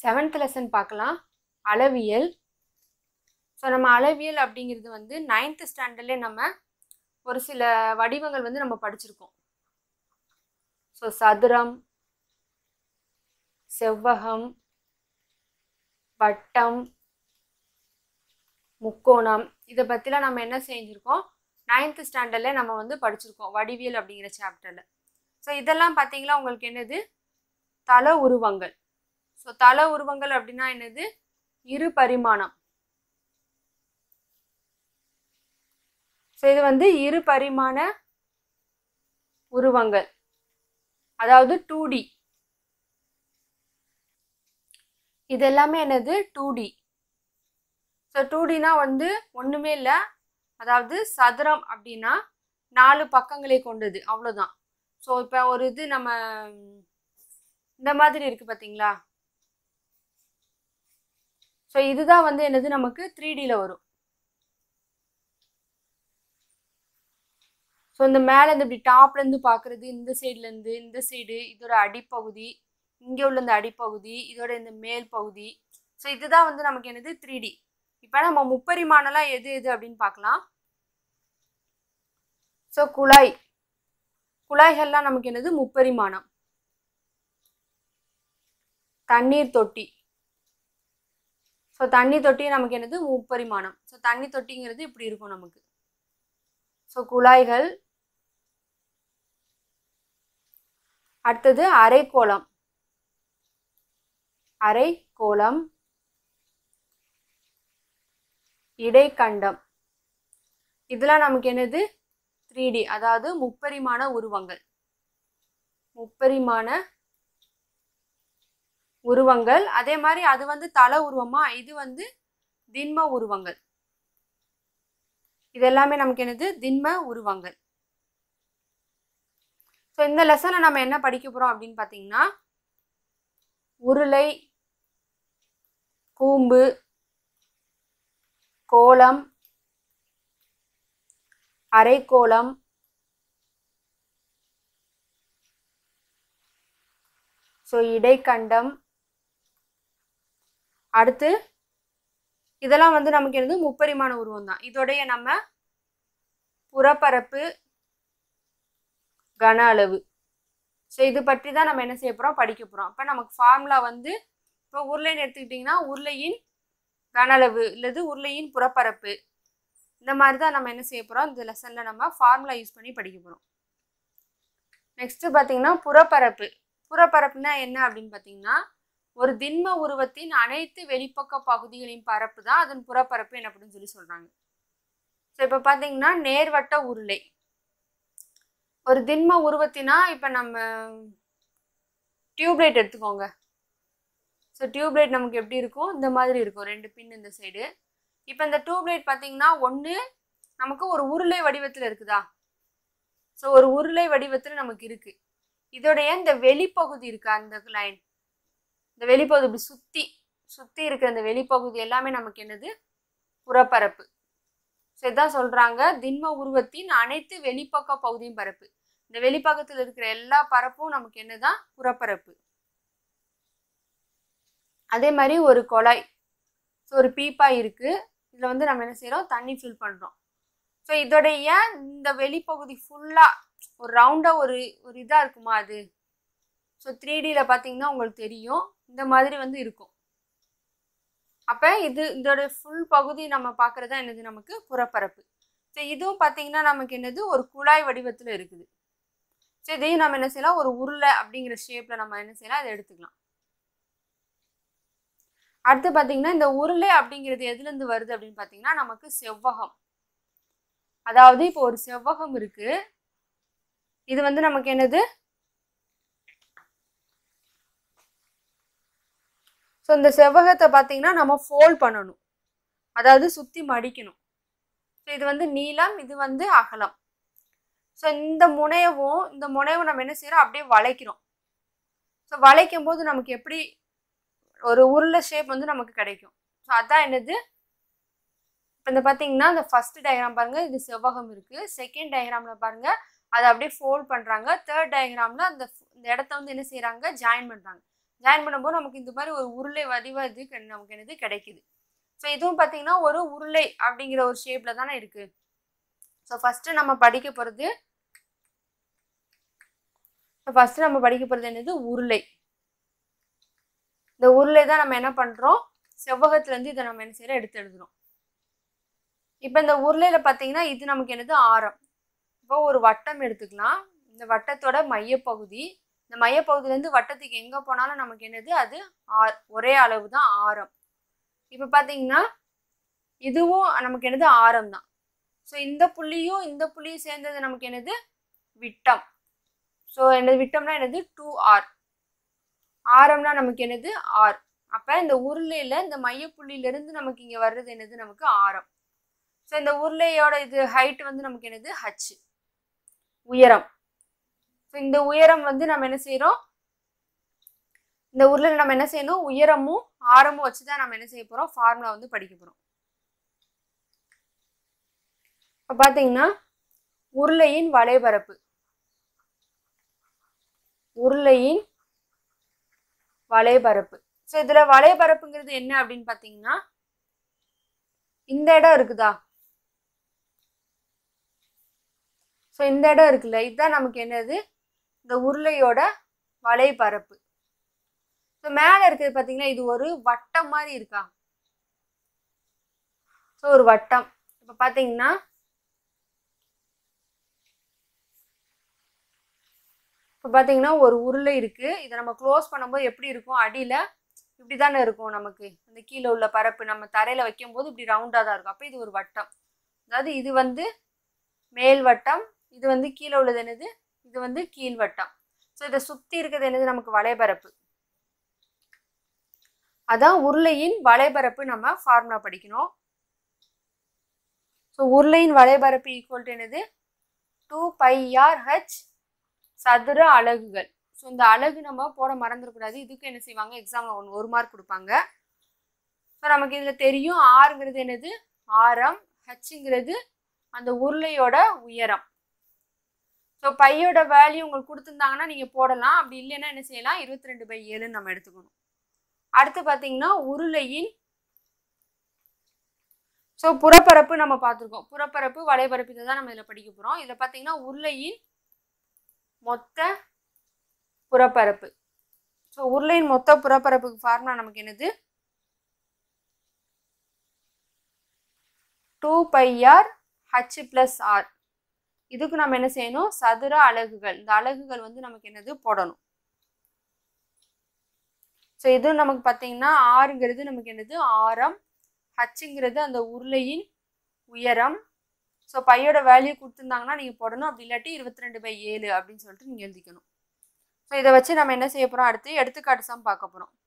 seventh lesson பார்க்கலாம் அளவியல் so நம்ம அளவியல் அப்படிங்கிறது வந்து நைன்த் ஸ்டாண்டர்ட்லேயே நம்ம ஒரு சில வடிவங்கள் வந்து நம்ம படிச்சிருக்கோம் ஸோ சதுரம் செவ்வகம் வட்டம் முக்கோணம் இதை பற்றிலாம் நம்ம என்ன செஞ்சுருக்கோம் நைன்த் ஸ்டாண்டர்டில் நம்ம வந்து படிச்சிருக்கோம் வடிவியல் அப்படிங்கிற சாப்டரில் ஸோ இதெல்லாம் பார்த்தீங்களா உங்களுக்கு என்னது தல உருவங்கள் ஸோ தல உருவங்கள் அப்படின்னா என்னது இரு பரிமாணம் ஸோ இது வந்து இரு பரிமாண உருவங்கள் அதாவது டூ டி இது எல்லாமே என்னது டூ டி ஸோ டூ டினா வந்து ஒன்றுமே இல்லை அதாவது சதுரம் அப்படின்னா நாலு பக்கங்களை கொண்டது அவ்வளோதான் ஸோ இப்போ ஒரு இது நம்ம இந்த மாதிரி இருக்கு பார்த்தீங்களா ஸோ இதுதான் வந்து என்னது நமக்கு த்ரீ டியில் வரும் ஸோ இந்த மேலே இந்த இப்படி டாப்லேருந்து பார்க்குறது இந்த சைட்லேருந்து இந்த சைடு இதோட அடிப்பகுதி இங்கே உள்ள இந்த அடிப்பகுதி இதோட இந்த மேல் பகுதி ஸோ இதுதான் வந்து நமக்கு என்னது த்ரீ டி இப்போ நம்ம முப்பரிமாணம்லாம் எது எது அப்படின்னு பார்க்கலாம் ஸோ குழாய் குழாய்கள்லாம் நமக்கு என்னது முப்பரிமாணம் தண்ணீர் தொட்டி ஸோ தண்ணி தொட்டி நமக்கு என்னது முப்பரிமாணம் ஸோ தண்ணி தொட்டிங்கிறது இப்படி இருக்கும் நமக்கு ஸோ குழாய்கள் அடுத்தது அரைக்கோளம் அரைக்கோளம் இடைக்கண்டம் இதெல்லாம் நமக்கு என்னது த்ரீ டி அதாவது முப்பரிமாண உருவங்கள் முப்பரிமாண உருவங்கள் அதே மாதிரி அது வந்து தல உருவமா இது வந்து திண்ம உருவங்கள் இது எல்லாமே நமக்கு என்னது திண்ம உருவங்கள் ஸோ இந்த லெசனில் நம்ம என்ன படிக்க போகிறோம் அப்படின்னு பார்த்தீங்கன்னா உருளை கூம்பு கோலம் அரைக்கோளம் ஸோ இடைக்கண்டம் அடுத்து இதெல்லாம் வந்து நமக்கு என்னது முப்பரிமாண உருவம் தான் இதோடைய நம்ம புறப்பரப்பு கன அளவு ஸோ இது பற்றி தான் நம்ம என்ன செய்ய போகிறோம் படிக்க போகிறோம் அப்போ நமக்கு ஃபார்முலா வந்து இப்போ உருளைன்னு எடுத்துக்கிட்டிங்கன்னா உருளையின் கன அளவு இல்லது உருளையின் புறப்பரப்பு இந்த மாதிரி தான் நம்ம என்ன செய்ய போகிறோம் இந்த லெசனில் நம்ம ஃபார்முலா யூஸ் பண்ணி படிக்க போகிறோம் நெக்ஸ்ட்டு பார்த்தீங்கன்னா புறப்பரப்பு புறப்பரப்புனா என்ன அப்படின்னு பார்த்தீங்கன்னா ஒரு திண்ம உருவத்தின் அனைத்து வெளிப்பக்க பகுதிகளின் பரப்பு தான் அதன் புறப்பரப்பு என்ன அப்படின்னு சொல்லி சொல்கிறாங்க ஸோ இப்போ பார்த்தீங்கன்னா நேர்வட்ட உருளை ஒரு திண்ம உருவத்தினா இப்போ நம்ம டியூப்லைட் எடுத்துக்கோங்க ஸோ டியூப்லைட் நமக்கு எப்படி இருக்கும் இந்த மாதிரி இருக்கும் ரெண்டு பின் இந்த சைடு இப்போ இந்த டியூப்லைட் பார்த்தீங்கன்னா ஒன்று நமக்கு ஒரு உருளை வடிவத்தில் இருக்குதா ஸோ ஒரு உருளை வடிவத்தில் நமக்கு இருக்குது இதோடைய இந்த வெளிப்பகுதி இருக்கு அந்த லைன் இந்த வெளிப்பகுதி இப்படி சுற்றி சுற்றி இருக்கிற இந்த வெளிப்பகுதி எல்லாமே நமக்கு என்னது புறப்பரப்பு ஸோ இதான் சொல்கிறாங்க திண்ம உருவத்தின் அனைத்து வெளிப்பக்க பகுதியும் பரப்பு இந்த வெளிப்பக்கத்தில் இருக்கிற எல்லா பரப்பும் நமக்கு என்னதான் புறப்பரப்பு அதே மாதிரி ஒரு குழாய் ஸோ ஒரு பீப்பா இருக்குது இதில் வந்து நம்ம என்ன செய்கிறோம் தண்ணி ஃபில் பண்ணுறோம் ஸோ இதோடைய இந்த வெளிப்பகுதி ஃபுல்லாக ஒரு ரவுண்டாக ஒரு ஒரு இதாக இருக்குமா அது ஸோ த்ரீ டியில் பார்த்தீங்கன்னா உங்களுக்கு தெரியும் இந்த மாதிரி வந்து இருக்கும் அப்போ இது இதோட ஃபுல் பகுதி நம்ம பார்க்குறது தான் என்னது நமக்கு புறப்பரப்பு ஸோ இதுவும் பார்த்தீங்கன்னா நமக்கு என்னது ஒரு குழாய் வடிவத்தில் இருக்குது ஸோ இதையும் நம்ம என்ன செய்யலாம் ஒரு உருளை அப்படிங்கிற ஷேப்பில் நம்ம என்ன செய்யலாம் அதை எடுத்துக்கலாம் அடுத்து பார்த்தீங்கன்னா இந்த உருளை அப்படிங்கிறது எதுலேருந்து வருது அப்படின்னு பார்த்தீங்கன்னா நமக்கு செவ்வகம் அதாவது இப்போ ஒரு செவ்வகம் இருக்கு இது வந்து நமக்கு என்னது ஸோ இந்த செவ்வகத்தை பார்த்தீங்கன்னா நம்ம ஃபோல்ட் பண்ணணும் அதாவது சுற்றி மடிக்கணும் ஸோ இது வந்து நீளம் இது வந்து அகலம் ஸோ இந்த முனையவும் இந்த முனையவும் நம்ம என்ன செய்கிறோம் அப்படியே வளைக்கிறோம் ஸோ வளைக்கும் போது நமக்கு எப்படி ஒரு உருளை ஷேப் வந்து நமக்கு கிடைக்கும் ஸோ அதான் என்னது இப்போ இந்த பார்த்தீங்கன்னா இந்த ஃபர்ஸ்ட் டயக்ராம் பாருங்க இது செவ்வகம் இருக்கு செகண்ட் டயக்ராம்ல பாருங்க அதை அப்படியே ஃபோல்ட் பண்றாங்க தேர்ட் டயக்ராம்ல அந்த இந்த இடத்த வந்து என்ன செய்றாங்க ஜாயின் பண்றாங்க ஜாயின் பண்ணும்போது நமக்கு இந்த மாதிரி ஒரு உருளை வடிவ இது கெ- நமக்கு என்னது கிடைக்குது ஸோ இதுவும் பார்த்தீங்கன்னா ஒரு உருளை அப்படிங்கிற ஒரு ஷேப்ல தானே இருக்கு ஸோ ஃபர்ஸ்ட் நம்ம படிக்க போகிறது ஃபர்ஸ்ட் நம்ம படிக்க போகிறது என்னது உருளை இந்த உருளை தான் நம்ம என்ன பண்றோம் செவ்வகத்துல இருந்து இதை நம்ம என்ன செய்யறோம் எடுத்து எழுதுறோம் இப்போ இந்த உருளையில பார்த்தீங்கன்னா இது நமக்கு என்னது ஆரம் இப்போ ஒரு வட்டம் எடுத்துக்கலாம் இந்த வட்டத்தோட மையப்பகுதி இந்த மையப்பகுதியிலேருந்து வட்டத்துக்கு எங்கே போனாலும் நமக்கு என்னது அது ஆர் ஒரே அளவு தான் ஆரம் இப்போ பார்த்தீங்கன்னா இதுவும் நமக்கு என்னது ஆரம் தான் ஸோ இந்த புள்ளியும் இந்த புள்ளியும் சேர்ந்தது நமக்கு என்னது விட்டம் ஸோ என்னது விட்டம்னா என்னது டூ ஆர் ஆரம்னா நமக்கு என்னது ஆர் அப்போ இந்த உருளையில இந்த மையப்புள்ளியிலிருந்து நமக்கு இங்கே வர்றது என்னது நமக்கு ஆரம் ஸோ இந்த உருளையோட இது ஹைட் வந்து நமக்கு என்னது ஹச் உயரம் ஸோ இந்த உயரம் வந்து நம்ம என்ன செய்கிறோம் இந்த உருளையில் நம்ம என்ன செய்யணும் உயரமும் ஆரமும் வச்சு தான் நம்ம என்ன செய்ய போகிறோம் ஃபார்முலா வந்து படிக்க போகிறோம் இப்போ பார்த்தீங்கன்னா உருளையின் வளைபரப்பு உருளையின் வளைபரப்பு ஸோ இதில் வளைபரப்புங்கிறது என்ன அப்படின்னு பார்த்தீங்கன்னா இந்த இடம் இருக்குதா ஸோ இந்த இடம் இருக்குல்ல இதுதான் நமக்கு என்னது இந்த உருளையோட வளைபரப்பு ஸோ மேலே இருக்கிறது பார்த்தீங்கன்னா இது ஒரு வட்டம் மாதிரி இருக்கா ஸோ ஒரு வட்டம் இப்போ பார்த்தீங்கன்னா இப்போ பார்த்தீங்கன்னா ஒரு உருளை இருக்கு இதை நம்ம க்ளோஸ் பண்ணும்போது எப்படி இருக்கும் அடியில் இப்படி தானே இருக்கும் நமக்கு அந்த கீழே உள்ள பரப்பு நம்ம தரையில் வைக்கும்போது இப்படி ரவுண்டாக தான் இருக்கும் அப்போ இது ஒரு வட்டம் அதாவது இது வந்து மேல் வட்டம் இது வந்து கீழே உள்ளது என்னது இது வந்து கீழ் வட்டம் ஸோ இதை சுற்றி இருக்கிறது என்னது நமக்கு வளைபரப்பு அதான் உருளையின் வளைபரப்பு நம்ம ஃபார்முலா படிக்கணும் ஸோ உருளையின் வளைபரப்பு ஈக்குவல் டு என்னது டூ பை ஆர் ஹெச் சதுர அலகுகள் ஸோ இந்த அலகு நம்ம போட மறந்துடக்கூடாது இதுக்கு என்ன செய்வாங்க எக்ஸாமில் ஒன்று ஒரு மார்க் கொடுப்பாங்க ஸோ நமக்கு இதில் தெரியும் ஆறுங்கிறது என்னது ஆரம் ஹச்சுங்கிறது அந்த உருளையோட உயரம் ஸோ பையோட வேல்யூ உங்களுக்கு கொடுத்துருந்தாங்கன்னா நீங்கள் போடலாம் அப்படி இல்லைன்னா என்ன செய்யலாம் இருபத்தி ரெண்டு பை ஏழுன்னு நம்ம எடுத்துக்கணும் அடுத்து பார்த்தீங்கன்னா உருளையின் ஸோ புறப்பரப்பு நம்ம பார்த்துருக்கோம் புறப்பரப்பு வளைபரப்பு இதை தான் நம்ம இதில் படிக்க போகிறோம் இதில் பார்த்தீங்கன்னா உருளையின் மொத்த புறப்பரப்பு ஸோ உருளையின் மொத்த புறப்பரப்புக்கு ஃபார்முலா நமக்கு என்னது two pi R H plus R இதுக்கு நம்ம என்ன செய்யணும் சதுர அலகுகள் இந்த அலகுகள் வந்து நமக்கு என்னது போடணும் ஸோ இது நமக்கு பார்த்தீங்கன்னா ஆறுங்கிறது நமக்கு என்னது ஆரம் ஹச்சுங்கிறது அந்த உருளையின் உயரம் ஸோ பையோட வேல்யூ கொடுத்துருந்தாங்கன்னா நீங்கள் போடணும் அப்படி இல்லாட்டி இருபத்தி ரெண்டு பை ஏழு அப்படின்னு சொல்லிட்டு நீங்கள் எழுதிக்கணும் ஸோ இதை வச்சு நம்ம என்ன செய்ய போகிறோம் அடுத்து எடுத்துக்காட்டு சம் பார்க்க போகிறோம்